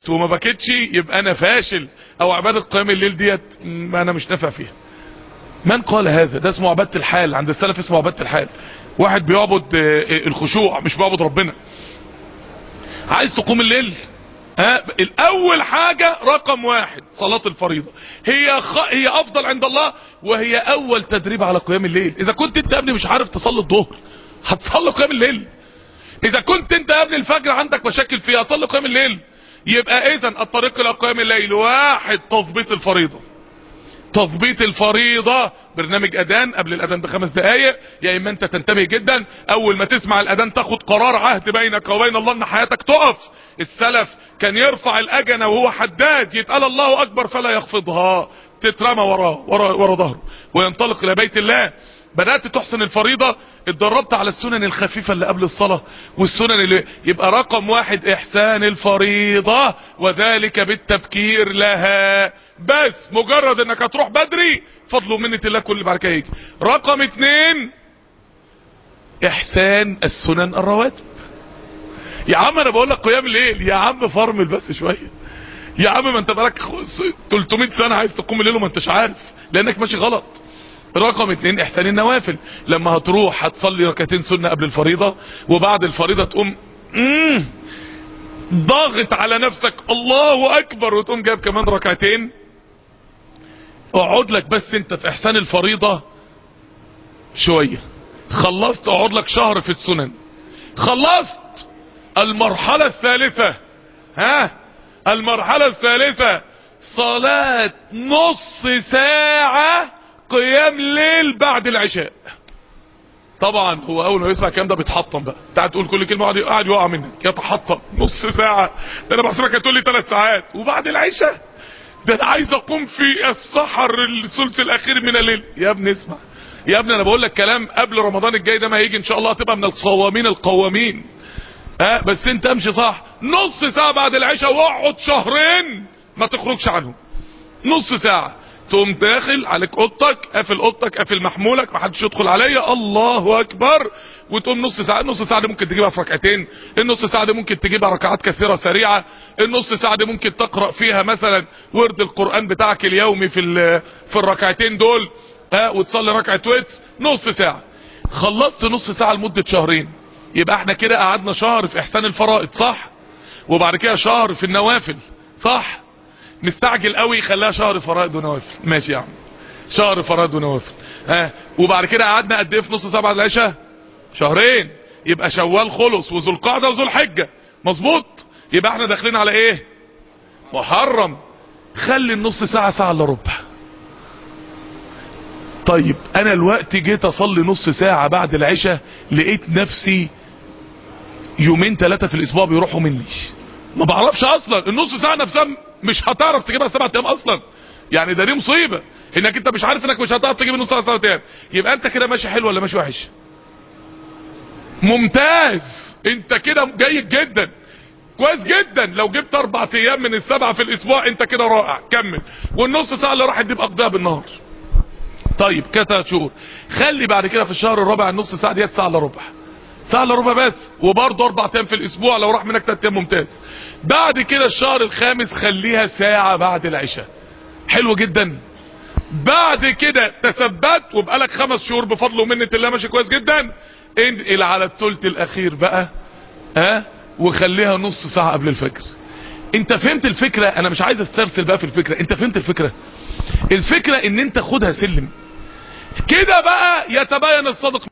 وما بكتش يبقى انا فاشل او عبادة قيام الليل ديت ما انا مش نافع فيها من قال هذا ده اسمه عبادة الحال عند السلف اسمه عبادة الحال واحد بيعبد الخشوع مش بيعبد ربنا عايز تقوم الليل ها الاول حاجة رقم واحد صلاة الفريضة هي خ... هي افضل عند الله وهي اول تدريب على قيام الليل اذا كنت انت يا ابني مش عارف تصلي الظهر هتصلي قيام الليل اذا كنت انت يا ابني الفجر عندك مشاكل فيها هتصلي قيام الليل يبقى اذا الطريق الى قيام الليل واحد تظبيط الفريضة تظبيط الفريضة برنامج اذان قبل الاذان بخمس دقايق يا اما انت تنتبه جدا اول ما تسمع الاذان تاخد قرار عهد بينك وبين الله ان حياتك تقف السلف كان يرفع الاجنة وهو حداد يتقال الله اكبر فلا يخفضها تترمى وراه ورا, ورا ظهره وينطلق الى بيت الله بدأت تحسن الفريضة اتدربت على السنن الخفيفة اللي قبل الصلاة والسنن اللي يبقى رقم واحد احسان الفريضة وذلك بالتبكير لها بس مجرد انك هتروح بدري فضل ومنة الله كل اللي بعد كده يجي رقم اتنين احسان السنن الرواتب يا عم انا بقول لك قيام الليل يا عم فرمل بس شوية يا عم ما انت بقالك 300 سنة عايز تقوم الليل وما انتش عارف لانك ماشي غلط رقم اتنين احسان النوافل لما هتروح هتصلي ركعتين سنة قبل الفريضة وبعد الفريضة تقوم مم ضاغط على نفسك الله اكبر وتقوم جايب كمان ركعتين اقعد لك بس انت في احسان الفريضة شوية خلصت اقعد لك شهر في السنن خلصت المرحلة الثالثة ها المرحلة الثالثة صلاة نص ساعة قيام ليل بعد العشاء طبعا هو اول ما يسمع الكلام ده بيتحطم بقى انت تقول كل كلمه قاعد قاعد يقع منك يتحطم نص ساعه ده انا بحسبك هتقول لي ثلاث ساعات وبعد العشاء ده انا عايز اقوم في السحر الثلث الاخير من الليل يا ابني اسمع يا ابني انا بقول لك كلام قبل رمضان الجاي ده ما هيجي ان شاء الله هتبقى من الصوامين القوامين اه بس انت امشي صح نص ساعه بعد العشاء واقعد شهرين ما تخرجش عنهم نص ساعه تقوم داخل عليك اوضتك قافل اوضتك قافل محمولك ما حدش يدخل عليا الله اكبر وتقوم نص ساعه النص ساعه دي ممكن تجيبها في ركعتين النص ساعه دي ممكن تجيبها ركعات كثيره سريعه النص ساعه دي ممكن تقرا فيها مثلا ورد القران بتاعك اليومي في في الركعتين دول ها وتصلي ركعه وتر نص ساعه خلصت نص ساعه لمده شهرين يبقى احنا كده قعدنا شهر في احسان الفرائض صح وبعد كده شهر في النوافل صح مستعجل قوي خلاها شهر فرائض ونوافل ماشي يا عم شهر فرائض ونوافل ها وبعد كده قعدنا قد ايه في نص ساعه بعد العشاء شهرين يبقى شوال خلص وذو القعده وذو الحجه مظبوط يبقى احنا داخلين على ايه محرم خلي النص ساعه ساعه الا ربع طيب انا الوقت جيت اصلي نص ساعه بعد العشاء لقيت نفسي يومين ثلاثه في الاسبوع بيروحوا مني ما بعرفش اصلا النص ساعه نفسها مش هتعرف تجيبها سبعة ايام اصلا يعني ده دي مصيبة انك انت مش عارف انك مش هتعرف تجيب النص ساعة سبعة ايام يبقى انت كده ماشي حلو ولا ماشي وحش ممتاز انت كده جيد جدا كويس جدا لو جبت اربع ايام من السبعة في الاسبوع انت كده رائع كمل والنص ساعة اللي راحت دي بقضيها بالنهار طيب كده شهور خلي بعد كده في الشهر الرابع النص ساعة ديت ساعة الا ربع ساعة الا ربع بس وبرضه اربع ايام في الاسبوع لو راح منك تلات ايام ممتاز بعد كده الشهر الخامس خليها ساعة بعد العشاء حلو جدا بعد كده تثبت وبقالك خمس شهور بفضل ومنة الله ماشي كويس جدا انقل على الثلث الاخير بقى ها وخليها نص ساعة قبل الفجر انت فهمت الفكرة انا مش عايز استرسل بقى في الفكرة انت فهمت الفكرة الفكرة ان انت خدها سلم كده بقى يتبين الصدق